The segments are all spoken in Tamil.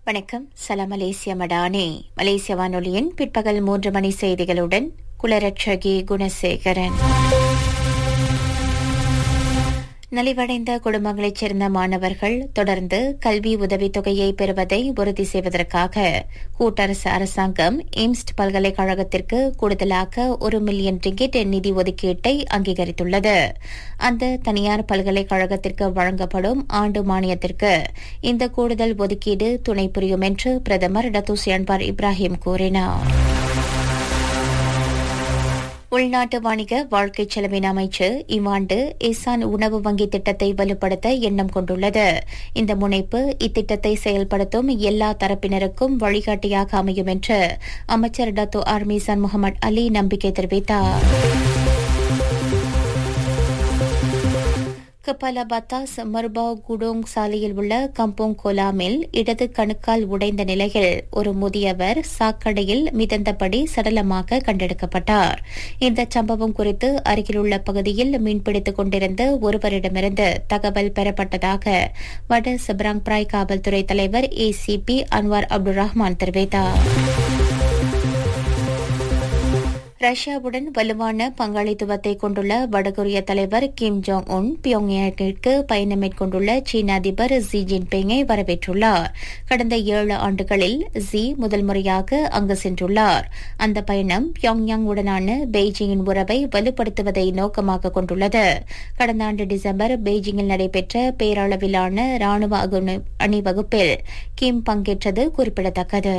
வணக்கம் சலாம் மலேசிய மடானே மலேசிய வானொலியின் பிற்பகல் மூன்று மணி செய்திகளுடன் குலரட்சகி குணசேகரன் நலிவடைந்த குடும்பங்களைச் சேர்ந்த மாணவர்கள் தொடர்ந்து கல்வி உதவித்தொகையை பெறுவதை உறுதி செய்வதற்காக கூட்டரசு அரசாங்கம் இம்ஸ்ட் பல்கலைக்கழகத்திற்கு கூடுதலாக ஒரு மில்லியன் ரிங்கிட் நிதி ஒதுக்கீட்டை அங்கீகரித்துள்ளது அந்த தனியார் பல்கலைக்கழகத்திற்கு வழங்கப்படும் ஆண்டு மானியத்திற்கு இந்த கூடுதல் ஒதுக்கீடு துணை புரியும் என்று பிரதமர் டத்துஸ் அன்வார் இப்ராஹிம் கூறினார் உள்நாட்டு வணிக வாழ்க்கை செலவின அமைச்சு இவ்வாண்டு இசான் உணவு வங்கி திட்டத்தை வலுப்படுத்த எண்ணம் கொண்டுள்ளது இந்த முனைப்பு இத்திட்டத்தை செயல்படுத்தும் எல்லா தரப்பினருக்கும் வழிகாட்டியாக அமையும் என்று அமைச்சர் டத்தோ ஆர்மிசான் முகமது அலி நம்பிக்கை தெரிவித்தார் கபால பத்தாஸ் மர்பாவ் குடோங் சாலையில் உள்ள கம்போங் கோலாமில் இடது கணுக்கால் உடைந்த நிலையில் ஒரு முதியவர் சாக்கடையில் மிதந்தபடி சடலமாக கண்டெடுக்கப்பட்டார் இந்த சம்பவம் குறித்து அருகிலுள்ள பகுதியில் மீன்பிடித்துக் கொண்டிருந்த ஒருவரிடமிருந்து தகவல் பெறப்பட்டதாக வட சப்ராங் பிராய் காவல்துறை தலைவர் ஏசிபி அன்வார் அப்துல் ரஹ்மான் தெரிவித்தார் ரஷ்யாவுடன் வலுவான பங்காளித்துவத்தை கொண்டுள்ள வடகொரிய தலைவர் கிம் ஜோங் உன் பியோங்யாங்கிற்கு பயணம் மேற்கொண்டுள்ள சீன அதிபர் ஜி ஜின்பிங்கை வரவேற்றுள்ளார் கடந்த ஏழு ஆண்டுகளில் ஜி முதல் முறையாக அங்கு சென்றுள்ளார் அந்த பயணம் பியோங்யாங் உடனான பெய்ஜிங்கின் உறவை வலுப்படுத்துவதை நோக்கமாக கொண்டுள்ளது கடந்த ஆண்டு டிசம்பர் பெய்ஜிங்கில் நடைபெற்ற பேரளவிலான ராணுவ அணிவகுப்பில் கிம் பங்கேற்றது குறிப்பிடத்தக்கது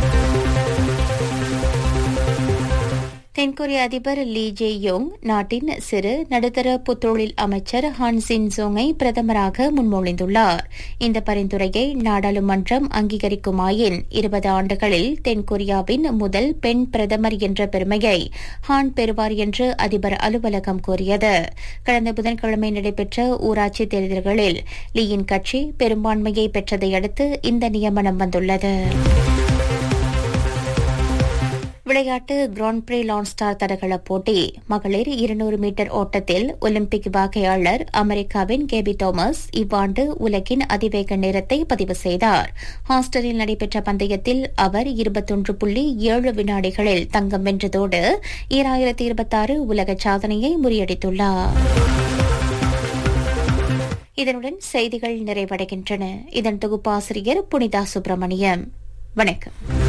தென்கொரிய அதிபர் லீ ஜே யோங் நாட்டின் சிறு நடுத்தர புத்தொழில் அமைச்சர் ஹான் சின் சோங்கை பிரதமராக முன்மொழிந்துள்ளார் இந்த பரிந்துரையை நாடாளுமன்றம் அங்கீகரிக்குமாயின் இருபது ஆண்டுகளில் தென்கொரியாவின் முதல் பெண் பிரதமர் என்ற பெருமையை ஹான் பெறுவார் என்று அதிபர் அலுவலகம் கூறியது கடந்த புதன்கிழமை நடைபெற்ற ஊராட்சி தேர்தல்களில் லீயின் கட்சி பெரும்பான்மையை பெற்றதை அடுத்து இந்த நியமனம் வந்துள்ளது விளையாட்டு கிராண்ட் பிரீ லான் ஸ்டார் தடகள போட்டி மகளிர் இருநூறு மீட்டர் ஓட்டத்தில் ஒலிம்பிக் வாகையாளர் அமெரிக்காவின் கேபி தோமஸ் இவ்வாண்டு உலகின் அதிவேக நேரத்தை பதிவு செய்தார் ஹாஸ்டலில் நடைபெற்ற பந்தயத்தில் அவர் இருபத்தொன்று புள்ளி ஏழு வினாடிகளில் தங்கம் வென்றதோடு ஈராயிரத்தி இருபத்தாறு உலக சாதனையை முறியடித்துள்ளார் இதனுடன் செய்திகள் நிறைவடைகின்றன இதன் தொகுப்பாசிரியர் புனிதா சுப்பிரமணியம் வணக்கம்